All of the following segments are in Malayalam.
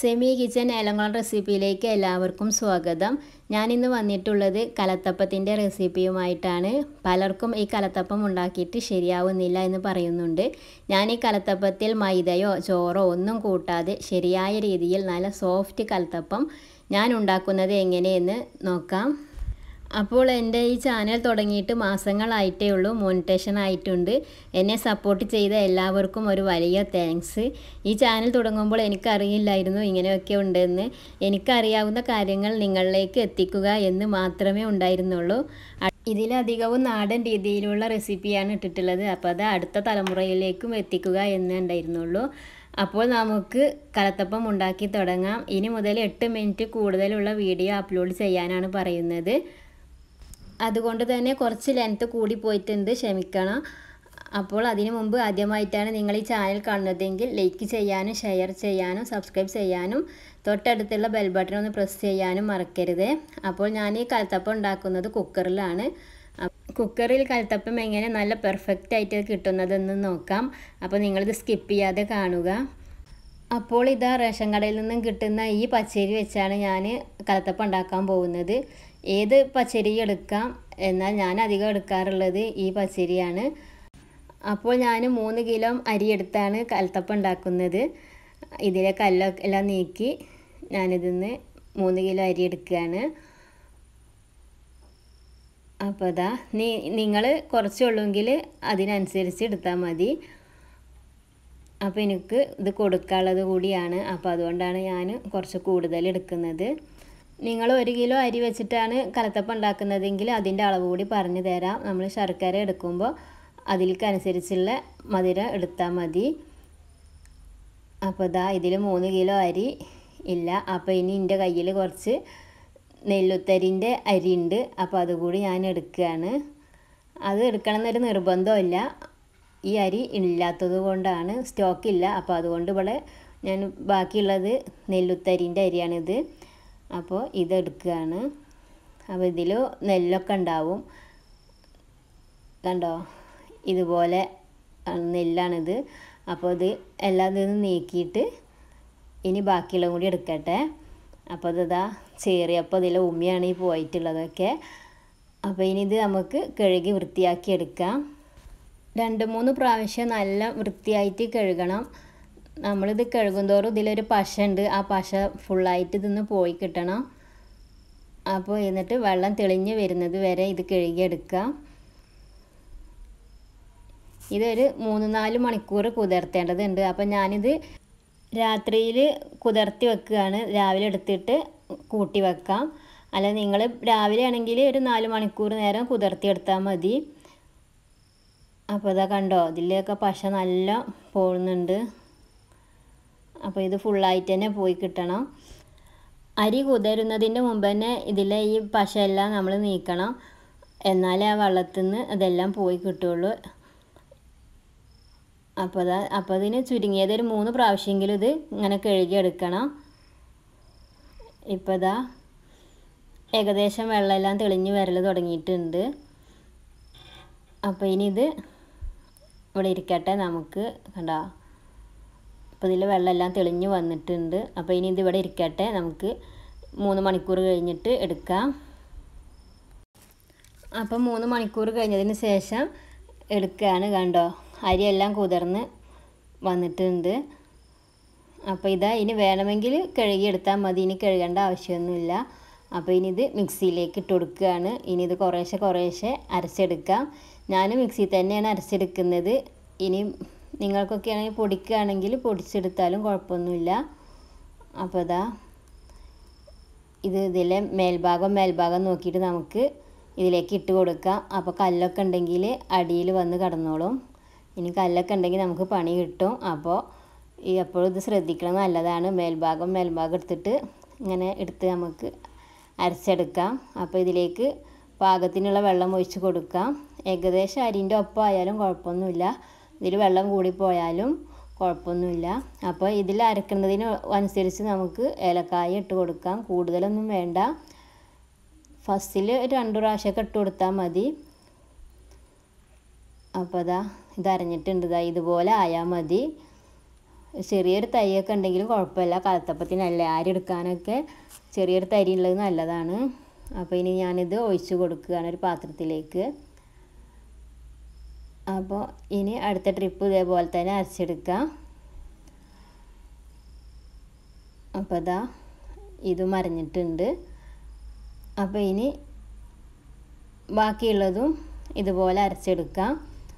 സെമി കിച്ചൻ ഏലംകുളം റെസിപ്പിയിലേക്ക് എല്ലാവർക്കും സ്വാഗതം ഞാനിന്ന് വന്നിട്ടുള്ളത് കലത്തപ്പത്തിൻ്റെ റെസിപ്പിയുമായിട്ടാണ് പലർക്കും ഈ കലത്തപ്പം ഉണ്ടാക്കിയിട്ട് ശരിയാവുന്നില്ല എന്ന് പറയുന്നുണ്ട് ഞാൻ ഈ കലത്തപ്പത്തിൽ മൈദയോ ചോറോ ഒന്നും കൂട്ടാതെ ശരിയായ രീതിയിൽ നല്ല സോഫ്റ്റ് കലത്തപ്പം ഞാൻ ഉണ്ടാക്കുന്നത് എങ്ങനെയെന്ന് നോക്കാം അപ്പോൾ എൻ്റെ ഈ ചാനൽ തുടങ്ങിയിട്ട് മാസങ്ങളായിട്ടേ ഉള്ളൂ മോണിറ്റേഷൻ ആയിട്ടുണ്ട് എന്നെ സപ്പോർട്ട് ചെയ്ത എല്ലാവർക്കും ഒരു വലിയ താങ്ക്സ് ഈ ചാനൽ തുടങ്ങുമ്പോൾ എനിക്കറിയില്ലായിരുന്നു ഇങ്ങനെയൊക്കെ ഉണ്ടെന്ന് എനിക്കറിയാവുന്ന കാര്യങ്ങൾ നിങ്ങളിലേക്ക് എത്തിക്കുക എന്ന് മാത്രമേ ഉണ്ടായിരുന്നുള്ളൂ ഇതിലധികവും നാടൻ രീതിയിലുള്ള റെസിപ്പിയാണ് ഇട്ടിട്ടുള്ളത് അപ്പോൾ അത് അടുത്ത തലമുറയിലേക്കും എത്തിക്കുക എന്നേ ഉണ്ടായിരുന്നുള്ളൂ അപ്പോൾ നമുക്ക് കലത്തപ്പം ഉണ്ടാക്കി തുടങ്ങാം ഇനി മുതൽ എട്ട് മിനിറ്റ് കൂടുതലുള്ള വീഡിയോ അപ്ലോഡ് ചെയ്യാനാണ് പറയുന്നത് അതുകൊണ്ട് തന്നെ കുറച്ച് ലെങ്ത്ത് കൂടി പോയിട്ടുണ്ട് ക്ഷമിക്കണം അപ്പോൾ അതിനു മുമ്പ് ആദ്യമായിട്ടാണ് നിങ്ങൾ ഈ ചാനൽ കാണുന്നതെങ്കിൽ ലൈക്ക് ചെയ്യാനും ഷെയർ ചെയ്യാനും സബ്സ്ക്രൈബ് ചെയ്യാനും തൊട്ടടുത്തുള്ള ബെൽ ബട്ടൺ ഒന്ന് പ്രസ് ചെയ്യാനും മറക്കരുത് അപ്പോൾ ഞാൻ ഈ കലത്തപ്പം ഉണ്ടാക്കുന്നത് കുക്കറിലാണ് കുക്കറിൽ കലത്തപ്പം എങ്ങനെ നല്ല പെർഫെക്റ്റ് ആയിട്ട് കിട്ടുന്നതെന്ന് നോക്കാം അപ്പോൾ നിങ്ങളിത് സ്കിപ്പ് ചെയ്യാതെ കാണുക അപ്പോൾ ഇതാ റേഷൻ കടയിൽ നിന്നും കിട്ടുന്ന ഈ പച്ചരി വെച്ചാണ് ഞാൻ കലത്തപ്പം ഉണ്ടാക്കാൻ പോകുന്നത് ഏത് പച്ചരി എടുക്കാം എന്നാൽ ഞാൻ അധികം എടുക്കാറുള്ളത് ഈ പച്ചരിയാണ് അപ്പോൾ ഞാൻ മൂന്ന് കിലോ അരി എടുത്താണ് കലത്തപ്പം ഉണ്ടാക്കുന്നത് ഇതിലെ കല്ലൊക്കെ എല്ലാം നീക്കി ഞാനിതിന്ന് മൂന്ന് കിലോ അരി എടുക്കുകയാണ് അപ്പോൾ അതാ നീ നിങ്ങൾ കുറച്ചുള്ളൂങ്കിൽ അതിനനുസരിച്ച് എടുത്താൽ മതി അപ്പോൾ എനിക്ക് ഇത് കൊടുക്കാനുള്ളത് കൂടിയാണ് അപ്പോൾ അതുകൊണ്ടാണ് ഞാൻ കുറച്ച് കൂടുതൽ എടുക്കുന്നത് നിങ്ങൾ ഒരു കിലോ അരി വെച്ചിട്ടാണ് കലത്തപ്പം ഉണ്ടാക്കുന്നതെങ്കിൽ അതിൻ്റെ അളവ് കൂടി പറഞ്ഞു തരാം നമ്മൾ ശർക്കര എടുക്കുമ്പോൾ അതിലേക്കനുസരിച്ചുള്ള മധുരം എടുത്താൽ മതി അപ്പോൾ ഇതാ ഇതിൽ മൂന്ന് കിലോ അരി ഇല്ല അപ്പോൾ ഇനി എൻ്റെ കയ്യിൽ കുറച്ച് നെല്ലുത്തരിൻ്റെ അരി ഉണ്ട് അപ്പോൾ അതുകൂടി ഞാൻ എടുക്കുകയാണ് അത് എടുക്കണം എന്നൊരു നിർബന്ധമില്ല ഈ അരി ഇല്ലാത്തത് കൊണ്ടാണ് സ്റ്റോക്കില്ല അപ്പോൾ അതുകൊണ്ട് ഇവിടെ ഞാൻ ബാക്കിയുള്ളത് നെല്ലുത്തരിൻ്റെ അരിയാണിത് അപ്പോൾ ഇതെടുക്കുകയാണ് അപ്പോൾ ഇതിൽ നെല്ലൊക്കെ ഉണ്ടാവും കണ്ടോ ഇതുപോലെ നെല്ലാണിത് അപ്പോൾ ഇത് എല്ലാം ഇതിൽ നീക്കിയിട്ട് ഇനി ബാക്കിയുള്ളതും കൂടി എടുക്കട്ടെ അപ്പോൾ അതിതാ ചേറിയപ്പോൾ ഇതിൽ ഉമ്മിയാണ് ഈ പോയിട്ടുള്ളതൊക്കെ അപ്പോൾ ഇനി ഇത് നമുക്ക് കഴുകി വൃത്തിയാക്കി എടുക്കാം രണ്ട് മൂന്ന് പ്രാവശ്യം നല്ല വൃത്തിയായിട്ട് കഴുകണം നമ്മളിത് കഴുകുന്തോറും ഇതിലൊരു പശ ഉണ്ട് ആ പശ ഫുള്ളായിട്ട് ഇതിന്ന് പോയി കിട്ടണം അപ്പോൾ എന്നിട്ട് വെള്ളം തെളിഞ്ഞ് വരുന്നത് വരെ ഇത് കഴുകിയെടുക്കാം ഇതൊരു മൂന്ന് നാല് മണിക്കൂർ കുതിർത്തേണ്ടതുണ്ട് അപ്പം ഞാനിത് രാത്രിയിൽ കുതിർത്തി വെക്കുകയാണ് രാവിലെ എടുത്തിട്ട് കൂട്ടി വെക്കാം അല്ല നിങ്ങൾ രാവിലെ ആണെങ്കിൽ ഒരു നാല് മണിക്കൂർ നേരം കുതിർത്തി എടുത്താൽ മതി അപ്പോൾ ഇതാ കണ്ടോ ഇതിലേക്ക് പശ നല്ല പോകുന്നുണ്ട് അപ്പോൾ ഇത് ഫുള്ളായിട്ട് തന്നെ പോയി കിട്ടണം അരി കുതിരുന്നതിൻ്റെ മുമ്പ് തന്നെ ഇതിലെ ഈ പശ എല്ലാം നമ്മൾ നീക്കണം എന്നാലേ ആ വെള്ളത്തിൽ നിന്ന് ഇതെല്ലാം പോയി കിട്ടുള്ളൂ അപ്പോൾ അതാ അപ്പോൾ അതിന് ചുരുങ്ങിയത് ഒരു മൂന്ന് പ്രാവശ്യമെങ്കിലും ഇത് ഇങ്ങനെ കഴുകിയെടുക്കണം ഇപ്പോൾ ഇതാ ഏകദേശം വെള്ളമെല്ലാം തെളിഞ്ഞ് വരൽ തുടങ്ങിയിട്ടുണ്ട് അപ്പോൾ ഇനി ഇത് ഇവിടെ ഇരിക്കട്ടെ നമുക്ക് കണ്ടോ അപ്പോൾ ഇതിൽ വെള്ളമെല്ലാം തെളിഞ്ഞ് വന്നിട്ടുണ്ട് അപ്പോൾ ഇനി ഇത് ഇവിടെ ഇരിക്കട്ടെ നമുക്ക് മൂന്ന് മണിക്കൂർ കഴിഞ്ഞിട്ട് എടുക്കാം അപ്പോൾ മൂന്ന് മണിക്കൂർ കഴിഞ്ഞതിന് ശേഷം എടുക്കുകയാണ് കണ്ടോ അരിയെല്ലാം കുതിർന്ന് വന്നിട്ടുണ്ട് അപ്പോൾ ഇതാ ഇനി വേണമെങ്കിൽ കഴുകിയെടുത്താൽ മതി ഇനി കഴുകേണ്ട ആവശ്യമൊന്നുമില്ല അപ്പോൾ ഇനി ഇത് മിക്സിയിലേക്ക് ഇട്ട് കൊടുക്കുകയാണ് ഇനി ഇത് കുറേശ്ശെ കുറേശ്ശെ അരച്ചെടുക്കാം ഞാൻ മിക്സിയിൽ തന്നെയാണ് അരച്ചെടുക്കുന്നത് ഇനി നിങ്ങൾക്കൊക്കെ ആണെങ്കിൽ പൊടിക്കുകയാണെങ്കിൽ പൊടിച്ചെടുത്താലും കുഴപ്പമൊന്നുമില്ല അപ്പോൾ ഇതാ ഇത് ഇതിലെ മേൽഭാഗം മേൽഭാഗം നോക്കിയിട്ട് നമുക്ക് ഇതിലേക്ക് ഇട്ട് കൊടുക്കാം അപ്പോൾ കല്ലൊക്കെ ഉണ്ടെങ്കിൽ അടിയിൽ വന്ന് കിടന്നോളും ഇനി കല്ലൊക്കെ ഉണ്ടെങ്കിൽ നമുക്ക് പണി കിട്ടും അപ്പോൾ ഈ എപ്പോഴും ഇത് ശ്രദ്ധിക്കണം നല്ലതാണ് മേൽഭാഗം മേൽഭാഗം എടുത്തിട്ട് ഇങ്ങനെ എടുത്ത് നമുക്ക് അരച്ചെടുക്കാം അപ്പോൾ ഇതിലേക്ക് പാകത്തിനുള്ള വെള്ളം ഒഴിച്ച് കൊടുക്കാം ഏകദേശം അരിൻ്റെ ഒപ്പം ആയാലും കുഴപ്പമൊന്നുമില്ല ഇതിൽ വെള്ളം കൂടിപ്പോയാലും കുഴപ്പമൊന്നുമില്ല അപ്പോൾ ഇതിൽ അരക്കുന്നതിന് അനുസരിച്ച് നമുക്ക് ഏലക്കായ ഇട്ട് കൊടുക്കാം കൂടുതലൊന്നും വേണ്ട ഫസ്റ്റിൽ രണ്ട് പ്രാവശ്യമൊക്കെ ഇട്ട് കൊടുത്താൽ മതി അപ്പോൾ അതാ ഇത് അരഞ്ഞിട്ടുണ്ട് ഇതാ ഇതുപോലെ ആയാൽ മതി ചെറിയൊരു തൈയൊക്കെ ഉണ്ടെങ്കിലും കുഴപ്പമില്ല കലത്തപ്പത്തിനല്ലേ ആരെടുക്കാനൊക്കെ ചെറിയൊരു തരി ഉള്ളത് നല്ലതാണ് അപ്പോൾ ഇനി ഞാനിത് ഒഴിച്ച് കൊടുക്കുകയാണ് ഒരു പാത്രത്തിലേക്ക് അപ്പോൾ ഇനി അടുത്ത ട്രിപ്പ് ഇതേപോലെ തന്നെ അരച്ചെടുക്കാം അപ്പോൾ ഇതാ ഇതും അരഞ്ഞിട്ടുണ്ട് അപ്പോൾ ഇനി ബാക്കിയുള്ളതും ഇതുപോലെ അരച്ചെടുക്കാം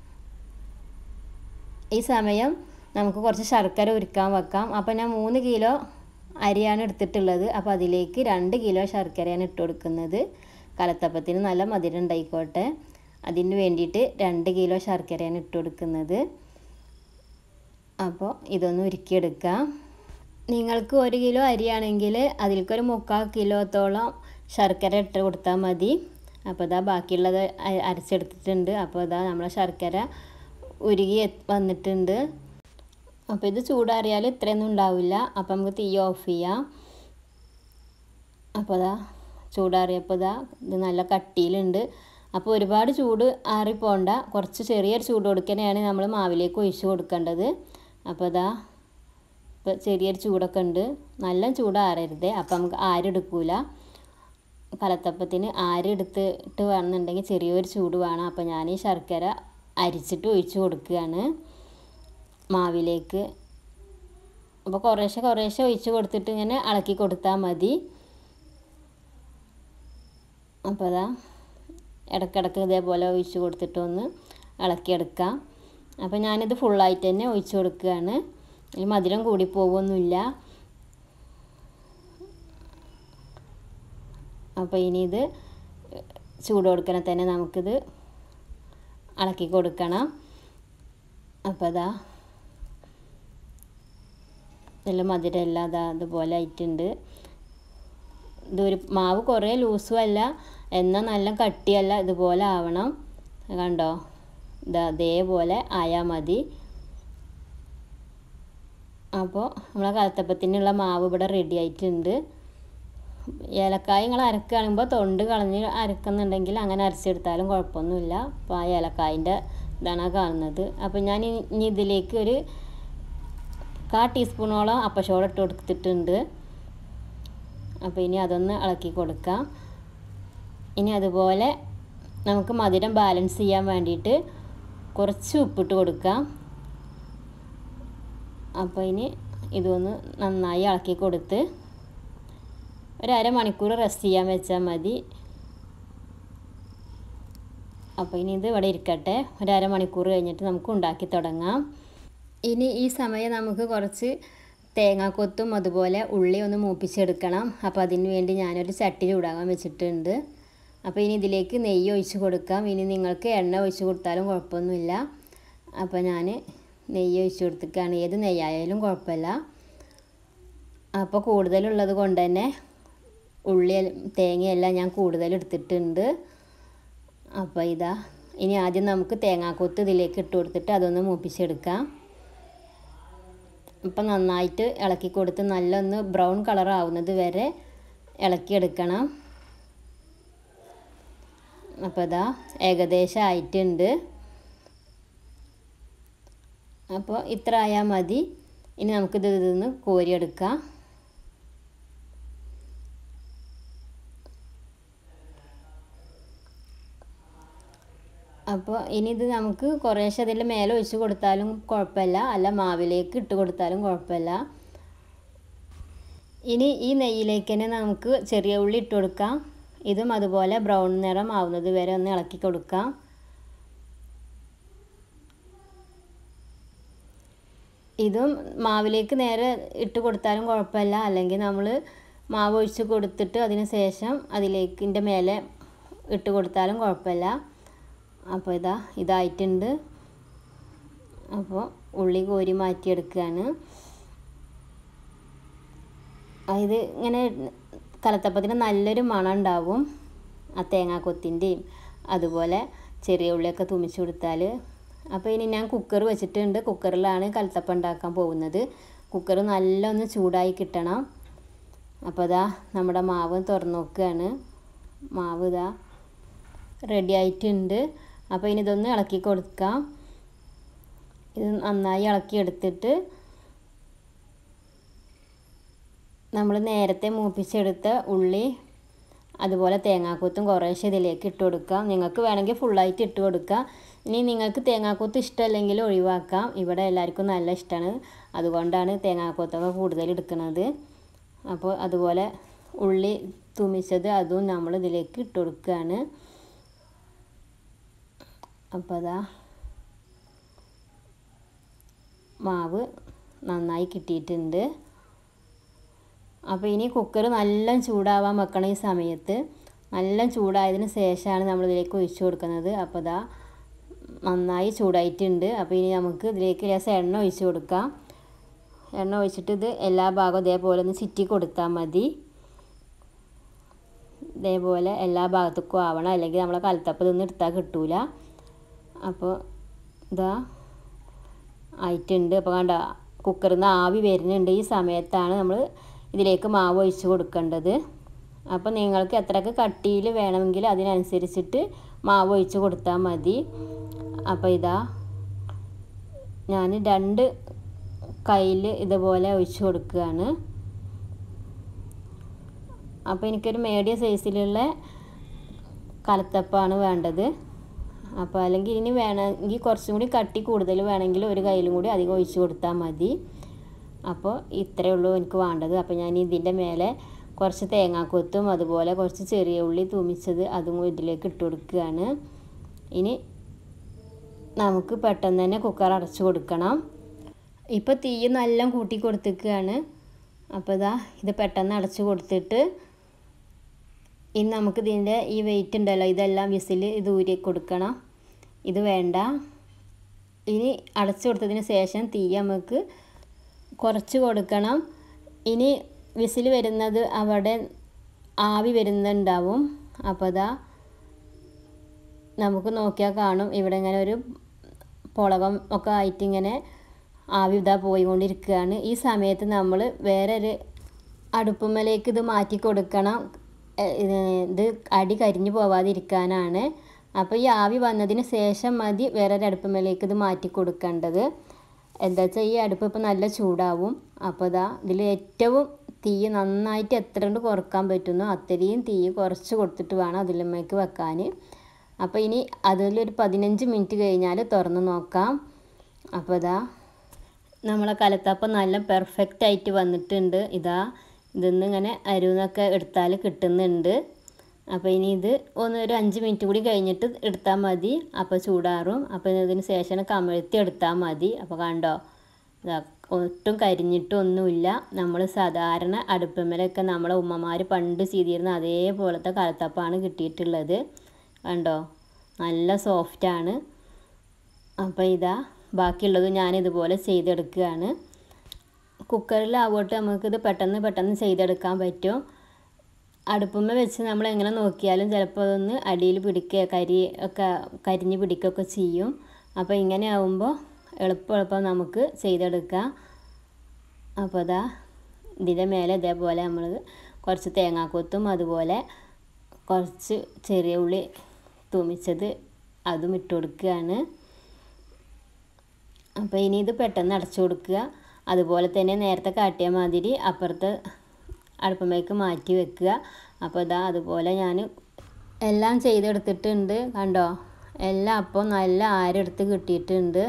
ഈ സമയം നമുക്ക് കുറച്ച് ശർക്കര ഉരുക്കാൻ വെക്കാം അപ്പോൾ ഞാൻ മൂന്ന് കിലോ അരിയാണ് എടുത്തിട്ടുള്ളത് അപ്പോൾ അതിലേക്ക് രണ്ട് കിലോ ശർക്കരയാണ് ഇട്ട് കൊടുക്കുന്നത് കലത്തപ്പത്തിന് നല്ല മധുരം ഉണ്ടായിക്കോട്ടെ അതിന് വേണ്ടിയിട്ട് രണ്ട് കിലോ ശർക്കരയാണ് ഇട്ട് കൊടുക്കുന്നത് അപ്പോൾ ഇതൊന്ന് ഉരുക്കിയെടുക്കാം നിങ്ങൾക്ക് ഒരു കിലോ അരിയാണെങ്കിൽ അതിലേക്കൊരു മുക്കാൽ കിലോത്തോളം ശർക്കര ഇട്ട് കൊടുത്താൽ മതി അപ്പോൾ ഇതാ ബാക്കിയുള്ളത് അരച്ചെടുത്തിട്ടുണ്ട് അപ്പോൾ ഇതാ നമ്മളെ ശർക്കര ഉരുകി വന്നിട്ടുണ്ട് അപ്പോൾ ഇത് ചൂടാറിയാൽ ഇത്രയൊന്നും ഉണ്ടാവില്ല അപ്പോൾ നമുക്ക് തീ ഓഫ് ചെയ്യാം അപ്പോൾ അതാ ചൂടാറിയപ്പോൾ ഇതാ ഇത് നല്ല കട്ടിയിലുണ്ട് അപ്പോൾ ഒരുപാട് ചൂട് ആറിപ്പോണ്ട കുറച്ച് ചെറിയൊരു ചൂട് കൊടുക്കാനാണ് നമ്മൾ മാവിലേക്ക് ഒഴിച്ച് കൊടുക്കേണ്ടത് അപ്പോൾ ഇതാ ഇപ്പോൾ ചെറിയൊരു ചൂടൊക്കെ ഉണ്ട് നല്ല ചൂടാറരുത് അപ്പോൾ നമുക്ക് ആരെടുക്കൂല കലത്തപ്പത്തിന് ആരെടുത്തിട്ട് വേണമെന്നുണ്ടെങ്കിൽ ചെറിയൊരു ചൂട് വേണം അപ്പോൾ ഞാൻ ഈ ശർക്കര അരിച്ചിട്ട് ഒഴിച്ച് കൊടുക്കുകയാണ് മാവിലേക്ക് അപ്പോൾ കുറേശ്ശെ കുറേശ്ശെ ഒഴിച്ച് കൊടുത്തിട്ട് ഇങ്ങനെ ഇളക്കി കൊടുത്താൽ മതി അപ്പോൾ അതാ ഇടയ്ക്കിടയ്ക്ക് ഇതേപോലെ ഒഴിച്ച് കൊടുത്തിട്ട് ഒന്ന് ഇളക്കിയെടുക്കാം അപ്പോൾ ഞാനിത് ഫുള്ളായിട്ട് തന്നെ ഒഴിച്ച് കൊടുക്കുകയാണ് ഇതിൽ മധുരം കൂടി പോകുമൊന്നുമില്ല അപ്പോൾ ഇനി ഇത് ചൂട് കൊടുക്കണ തന്നെ നമുക്കിത് ഇളക്കി കൊടുക്കണം അപ്പോൾ അതാ നല്ല മധുരമെല്ലാം അതാ അതുപോലെ ആയിട്ടുണ്ട് ഇതൊരു മാവ് കുറേ ലൂസും അല്ല എന്നാൽ നല്ല കട്ടിയല്ല ഇതുപോലെ ആവണം കണ്ടോ ഇതാ അതേപോലെ ആയാൽ മതി അപ്പോൾ നമ്മളെ കലത്തപ്പത്തിനുള്ള മാവ് ഇവിടെ റെഡി ആയിട്ടുണ്ട് ഏലക്കായ നിങ്ങൾ അരക്കുകയാണെങ്കിൽ തൊണ്ട് കളഞ്ഞ് അരക്കുന്നുണ്ടെങ്കിൽ അങ്ങനെ അരച്ചെടുത്താലും കുഴപ്പമൊന്നുമില്ല അപ്പോൾ ആ ഏലക്കായൻ്റെ ഇതാണ് കാണുന്നത് അപ്പോൾ ഞാൻ ഇനി ഇതിലേക്ക് ഒരു കാ ടീസ്പൂണോളം അപ്പശോളം ഇട്ട് കൊടുത്തിട്ടുണ്ട് അപ്പോൾ ഇനി അതൊന്ന് ഇളക്കി കൊടുക്കാം ഇനി അതുപോലെ നമുക്ക് മധുരം ബാലൻസ് ചെയ്യാൻ വേണ്ടിയിട്ട് കുറച്ച് ഉപ്പിട്ട് കൊടുക്കാം അപ്പോൾ ഇനി ഇതൊന്ന് നന്നായി ഇളക്കി കൊടുത്ത് ഒരു അരമണിക്കൂർ റെസ്റ്റ് ചെയ്യാൻ വെച്ചാൽ മതി അപ്പോൾ ഇനി ഇത് ഇവിടെ ഇരിക്കട്ടെ ഒരു അരമണിക്കൂർ കഴിഞ്ഞിട്ട് നമുക്ക് ഉണ്ടാക്കി തുടങ്ങാം ഇനി ഈ സമയം നമുക്ക് കുറച്ച് തേങ്ങാക്കൊത്തും അതുപോലെ ഉള്ളി ഒന്ന് മൂപ്പിച്ചെടുക്കണം അപ്പോൾ അതിന് വേണ്ടി ഞാനൊരു ചട്ടി ചൂടാകാൻ വെച്ചിട്ടുണ്ട് അപ്പോൾ ഇനി ഇതിലേക്ക് നെയ്യ് ഒഴിച്ച് കൊടുക്കാം ഇനി നിങ്ങൾക്ക് എണ്ണ ഒഴിച്ച് കൊടുത്താലും കുഴപ്പമൊന്നുമില്ല അപ്പോൾ ഞാൻ നെയ്യ് ഒഴിച്ച് കൊടുത്തിട്ടാണ് ഏത് നെയ്യായാലും കുഴപ്പമില്ല അപ്പോൾ കൂടുതലുള്ളത് കൊണ്ട് തന്നെ ഉള്ളി തേങ്ങയെല്ലാം ഞാൻ കൂടുതൽ എടുത്തിട്ടുണ്ട് അപ്പോൾ ഇതാ ഇനി ആദ്യം നമുക്ക് തേങ്ങാക്കൊത്ത് ഇതിലേക്ക് ഇട്ട് കൊടുത്തിട്ട് അതൊന്ന് മൂപ്പിച്ചെടുക്കാം ഇപ്പം നന്നായിട്ട് ഇളക്കി കൊടുത്ത് നല്ലൊന്ന് ബ്രൗൺ കളർ ആവുന്നത് വരെ ഇളക്കിയെടുക്കണം അപ്പോൾ ഇതാ ഏകദേശം ആയിട്ടുണ്ട് അപ്പോൾ ഇത്ര ആയാൽ മതി ഇനി നമുക്കിത് ഇതൊന്ന് കോരിയെടുക്കാം അപ്പോൾ ഇനി ഇത് നമുക്ക് കുറേശ്ശെ അതിൽ മേലെ ഒഴിച്ച് കൊടുത്താലും കുഴപ്പമില്ല അല്ല മാവിലേക്ക് ഇട്ട് കൊടുത്താലും കുഴപ്പമില്ല ഇനി ഈ നെയ്യിലേക്ക് തന്നെ നമുക്ക് ചെറിയ ഉള്ളി ഇട്ട് കൊടുക്കാം ഇതും അതുപോലെ ബ്രൗൺ നിറം ആവുന്നത് വരെ ഒന്ന് ഇളക്കി കൊടുക്കാം ഇതും മാവിലേക്ക് നേരെ ഇട്ട് കൊടുത്താലും കുഴപ്പമില്ല അല്ലെങ്കിൽ നമ്മൾ മാവ് ഒഴിച്ച് കൊടുത്തിട്ട് അതിന് ശേഷം അതിലേക്കിൻ്റെ മേലെ ഇട്ട് കൊടുത്താലും കുഴപ്പമില്ല അപ്പോൾ ഇതാ ഇതായിട്ടുണ്ട് അപ്പോൾ ഉള്ളി കോരി മാറ്റിയെടുക്കുകയാണ് ഇത് ഇങ്ങനെ കലത്തപ്പത്തിന് നല്ലൊരു മണം ഉണ്ടാവും ആ തേങ്ങാക്കൊത്തിൻ്റെയും അതുപോലെ ചെറിയ ഉള്ളിയൊക്കെ തുമിച്ച് കൊടുത്താൽ അപ്പോൾ ഇനി ഞാൻ കുക്കർ വെച്ചിട്ടുണ്ട് കുക്കറിലാണ് കലത്തപ്പം ഉണ്ടാക്കാൻ പോകുന്നത് കുക്കർ നല്ല ഒന്ന് ചൂടായി കിട്ടണം അപ്പോൾ ഇതാ നമ്മുടെ മാവ് തുറന്ന് നോക്കുകയാണ് മാവ് ഇതാ റെഡി ആയിട്ടുണ്ട് അപ്പോൾ ഇനി ഇതൊന്ന് ഇളക്കി കൊടുക്കാം ഇത് നന്നായി ഇളക്കി എടുത്തിട്ട് നമ്മൾ നേരത്തെ മൂപ്പിച്ചെടുത്ത ഉള്ളി അതുപോലെ തേങ്ങാക്കൊത്തും കുറേശ്ശെ ഇതിലേക്ക് ഇട്ട് കൊടുക്കാം നിങ്ങൾക്ക് വേണമെങ്കിൽ ഫുള്ളായിട്ട് ഇട്ട് കൊടുക്കാം ഇനി നിങ്ങൾക്ക് തേങ്ങാക്കൊത്ത് ഇഷ്ടമല്ലെങ്കിൽ ഒഴിവാക്കാം ഇവിടെ എല്ലാവർക്കും നല്ല ഇഷ്ടമാണ് അതുകൊണ്ടാണ് തേങ്ങാക്കൊത്തൊക്കെ കൂടുതൽ എടുക്കുന്നത് അപ്പോൾ അതുപോലെ ഉള്ളി തുമിച്ചത് അതും നമ്മൾ ഇതിലേക്ക് ഇട്ട് കൊടുക്കുകയാണ് അപ്പോൾ അതാ മാവ് നന്നായി കിട്ടിയിട്ടുണ്ട് അപ്പോൾ ഇനി കുക്കർ നല്ല ചൂടാവാൻ വെക്കണം ഈ സമയത്ത് നല്ല ചൂടായതിന് ശേഷമാണ് നമ്മൾ ഇതിലേക്ക് ഒഴിച്ചു കൊടുക്കുന്നത് അപ്പോൾ ഇതാ നന്നായി ചൂടായിട്ടുണ്ട് അപ്പോൾ ഇനി നമുക്ക് ഇതിലേക്ക് ലേശം എണ്ണ ഒഴിച്ച് കൊടുക്കാം എണ്ണ ഒഴിച്ചിട്ട് ഇത് എല്ലാ ഭാഗവും ഇതേപോലെ ഒന്ന് ചിറ്റി കൊടുത്താൽ മതി ഇതേപോലെ എല്ലാ ഭാഗത്തേക്കും ആവണം അല്ലെങ്കിൽ നമ്മളെ കലത്തപ്പം ഇതൊന്നും എടുത്താൽ കിട്ടൂല അപ്പോൾ ഇതാ ആയിട്ടുണ്ട് അപ്പോൾ കണ്ട കുക്കറിൽ നിന്ന് ആവി വരുന്നുണ്ട് ഈ സമയത്താണ് നമ്മൾ ഇതിലേക്ക് മാവ് ഒഴിച്ച് കൊടുക്കേണ്ടത് അപ്പോൾ നിങ്ങൾക്ക് എത്രയൊക്കെ കട്ടിയിൽ വേണമെങ്കിൽ അതിനനുസരിച്ചിട്ട് മാവ് ഒഴിച്ച് കൊടുത്താൽ മതി അപ്പോൾ ഇതാ ഞാൻ രണ്ട് കയ്യിൽ ഇതുപോലെ ഒഴിച്ച് കൊടുക്കുകയാണ് അപ്പോൾ എനിക്കൊരു മീഡിയം സൈസിലുള്ള കലത്തപ്പാണ് വേണ്ടത് അപ്പോൾ അല്ലെങ്കിൽ ഇനി വേണമെങ്കിൽ കുറച്ചും കൂടി കട്ടി കൂടുതൽ വേണമെങ്കിൽ ഒരു കയ്യിലും കൂടി അധികം ഒഴിച്ച് കൊടുത്താൽ മതി അപ്പോൾ ഇത്രയേ ഉള്ളൂ എനിക്ക് വേണ്ടത് അപ്പോൾ ഞാൻ ഇതിൻ്റെ മേലെ കുറച്ച് തേങ്ങാക്കൊത്തും അതുപോലെ കുറച്ച് ചെറിയ ഉള്ളി തൂമിച്ചത് അതും ഇതിലേക്ക് ഇട്ട് കൊടുക്കുകയാണ് ഇനി നമുക്ക് പെട്ടെന്ന് തന്നെ കുക്കർ അടച്ചു കൊടുക്കണം ഇപ്പോൾ തീ നല്ല കൂട്ടി കൊടുത്തിക്കുകയാണ് അപ്പോൾ ഇതാ ഇത് പെട്ടെന്ന് അടച്ചു കൊടുത്തിട്ട് ഇനി നമുക്ക് ഇതിൻ്റെ ഈ വെയിറ്റ് ഉണ്ടല്ലോ ഇതെല്ലാം വിസിൽ ഇത് ഊരി കൊടുക്കണം ഇത് വേണ്ട ഇനി അടച്ചു കൊടുത്തതിന് ശേഷം തീ നമുക്ക് കുറച്ച് കൊടുക്കണം ഇനി വിസിൽ വരുന്നത് അവിടെ ആവി വരുന്നുണ്ടാവും അപ്പോൾ അതാ നമുക്ക് നോക്കിയാൽ കാണും ഇവിടെ ഇങ്ങനെ ഒരു പുളകം ഒക്കെ ആയിട്ട് ഇങ്ങനെ ആവി ഇതാ പോയിക്കൊണ്ടിരിക്കുകയാണ് ഈ സമയത്ത് നമ്മൾ വേറെ ഒരു അടുപ്പുമ്മലേക്ക് ഇത് മാറ്റി കൊടുക്കണം ഇത് അടി കരിഞ്ഞു പോവാതിരിക്കാനാണ് അപ്പോൾ ഈ ആവി വന്നതിന് ശേഷം മതി വേറെ ഒരു അടുപ്പുമ്മലേക്ക് ഇത് മാറ്റി കൊടുക്കേണ്ടത് എന്താ വെച്ചാൽ ഈ അടുപ്പ് ഇപ്പോൾ നല്ല ചൂടാവും അപ്പോൾ ഇതാ ഇതിൽ ഏറ്റവും തീ നന്നായിട്ട് എത്ര കൊണ്ട് കുറക്കാൻ പറ്റുന്നോ അത്രയും തീ കുറച്ച് കൊടുത്തിട്ട് വേണം അതിലുമ്മേക്ക് വെക്കാൻ അപ്പോൾ ഇനി അതിലൊരു പതിനഞ്ച് മിനിറ്റ് കഴിഞ്ഞാൽ തുറന്ന് നോക്കാം അപ്പോൾ ഇതാ നമ്മളെ കലത്തപ്പം നല്ല പെർഫെക്റ്റ് ആയിട്ട് വന്നിട്ടുണ്ട് ഇതാ ഇതിന്ന് ഇങ്ങനെ അരുന്നൊക്കെ എടുത്താൽ കിട്ടുന്നുണ്ട് അപ്പോൾ ഇനി ഇത് ഒന്ന് ഒരു അഞ്ച് മിനിറ്റ് കൂടി കഴിഞ്ഞിട്ട് എടുത്താൽ മതി അപ്പോൾ ചൂടാറും അപ്പോൾ ഇതിന് ശേഷം കമഴ്ത്തി എടുത്താൽ മതി അപ്പോൾ കണ്ടോ ഇതാ ഒട്ടും കരിഞ്ഞിട്ടൊന്നുമില്ല നമ്മൾ സാധാരണ അടുപ്പമ്മലൊക്കെ നമ്മളെ ഉമ്മമാർ പണ്ട് ചെയ്തിരുന്ന അതേപോലത്തെ കലത്തപ്പാണ് കിട്ടിയിട്ടുള്ളത് കണ്ടോ നല്ല സോഫ്റ്റാണ് അപ്പോൾ ഇതാ ബാക്കിയുള്ളത് ഞാൻ ഇതുപോലെ ചെയ്തെടുക്കുകയാണ് കുക്കറിലാവോട്ട് നമുക്കിത് പെട്ടെന്ന് പെട്ടെന്ന് ചെയ്തെടുക്കാൻ പറ്റും അടുപ്പുമ്മ വെച്ച് നമ്മൾ എങ്ങനെ നോക്കിയാലും ചിലപ്പോൾ അതൊന്ന് അടിയിൽ പിടിക്കുക കരി ഒക്കെ കരിഞ്ഞ് പിടിക്കുകയൊക്കെ ചെയ്യും അപ്പോൾ ഇങ്ങനെ ആവുമ്പോൾ എളുപ്പം എളുപ്പം നമുക്ക് ചെയ്തെടുക്കാം അപ്പോൾ അതാ ഇതിൻ്റെ മേലെ ഇതേപോലെ നമ്മൾ കുറച്ച് തേങ്ങാക്കൊത്തും അതുപോലെ കുറച്ച് ചെറിയ ഉള്ളി തൂമിച്ചത് അതും ഇട്ട് കൊടുക്കുകയാണ് അപ്പോൾ ഇനി ഇത് പെട്ടെന്ന് അടച്ചു കൊടുക്കുക അതുപോലെ തന്നെ നേരത്തെ കാട്ടിയ മാതിരി അപ്പുറത്ത് അടുപ്പമേക്ക് മാറ്റി വെക്കുക അപ്പോൾ ഇതാ അതുപോലെ ഞാൻ എല്ലാം ചെയ്തെടുത്തിട്ടുണ്ട് കണ്ടോ എല്ലാം അപ്പോൾ നല്ല ആരെടുത്ത് കിട്ടിയിട്ടുണ്ട്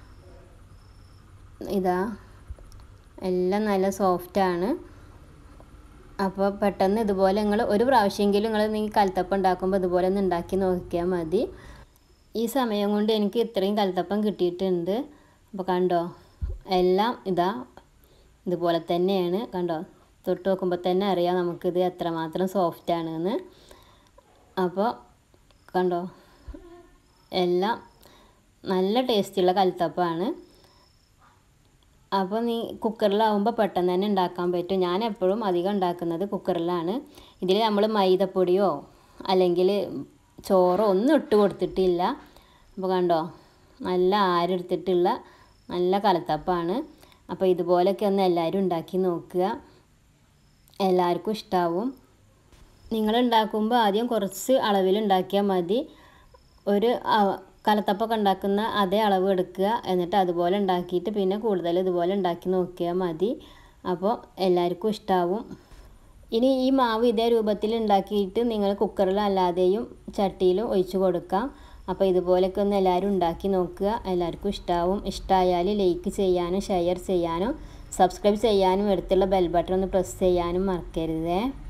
ഇതാ എല്ലാം നല്ല സോഫ്റ്റാണ് അപ്പോൾ പെട്ടെന്ന് ഇതുപോലെ നിങ്ങൾ ഒരു പ്രാവശ്യമെങ്കിലും നിങ്ങൾ നിങ്ങൾ കലത്തപ്പം ഉണ്ടാക്കുമ്പോൾ ഇതുപോലെ ഒന്ന് ഉണ്ടാക്കി നോക്കിയാൽ മതി ഈ സമയം കൊണ്ട് എനിക്ക് ഇത്രയും കലത്തപ്പം കിട്ടിയിട്ടുണ്ട് അപ്പോൾ കണ്ടോ എല്ലാം ഇതാ ഇതുപോലെ തന്നെയാണ് കണ്ടോ തൊട്ട് നോക്കുമ്പോൾ തന്നെ അറിയാം നമുക്കിത് എത്രമാത്രം സോഫ്റ്റ് ആണെന്ന് അപ്പോൾ കണ്ടോ എല്ലാം നല്ല ടേസ്റ്റുള്ള കലത്തപ്പമാണ് അപ്പോൾ നീ കുക്കറിലാവുമ്പോൾ പെട്ടെന്ന് തന്നെ ഉണ്ടാക്കാൻ പറ്റും ഞാൻ എപ്പോഴും അധികം ഉണ്ടാക്കുന്നത് കുക്കറിലാണ് ഇതിൽ നമ്മൾ മൈദപ്പൊടിയോ അല്ലെങ്കിൽ ചോറോ ഒന്നും ഇട്ട് കൊടുത്തിട്ടില്ല അപ്പോൾ കണ്ടോ നല്ല ആരെടുത്തിട്ടുള്ള നല്ല കലത്തപ്പാണ് അപ്പോൾ ഇതുപോലെയൊക്കെ ഒന്ന് എല്ലാവരും ഉണ്ടാക്കി നോക്കുക എല്ലാവർക്കും ഇഷ്ടാവും നിങ്ങൾ ഉണ്ടാക്കുമ്പോൾ ആദ്യം കുറച്ച് അളവിൽ ഉണ്ടാക്കിയാൽ മതി ഒരു കലത്തപ്പൊക്കെ ഉണ്ടാക്കുന്ന അതേ അളവ് എടുക്കുക എന്നിട്ട് അതുപോലെ ഉണ്ടാക്കിയിട്ട് പിന്നെ കൂടുതൽ ഇതുപോലെ ഉണ്ടാക്കി നോക്കിയാൽ മതി അപ്പോൾ എല്ലാവർക്കും ഇഷ്ടാവും ഇനി ഈ മാവ് ഇതേ രൂപത്തിൽ ഉണ്ടാക്കിയിട്ട് നിങ്ങൾ കുക്കറിലല്ലാതെയും ചട്ടിയിലും ഒഴിച്ചു കൊടുക്കാം അപ്പോൾ ഇതുപോലെയൊക്കെ ഒന്ന് എല്ലാവരും ഉണ്ടാക്കി നോക്കുക എല്ലാവർക്കും ഇഷ്ടാവും ഇഷ്ടമായാൽ ലൈക്ക് ചെയ്യാനും ഷെയർ ചെയ്യാനും സബ്സ്ക്രൈബ് ചെയ്യാനും അടുത്തുള്ള ബെൽ ബട്ടൺ ഒന്ന് പ്രസ് ചെയ്യാനും മറക്കരുതേ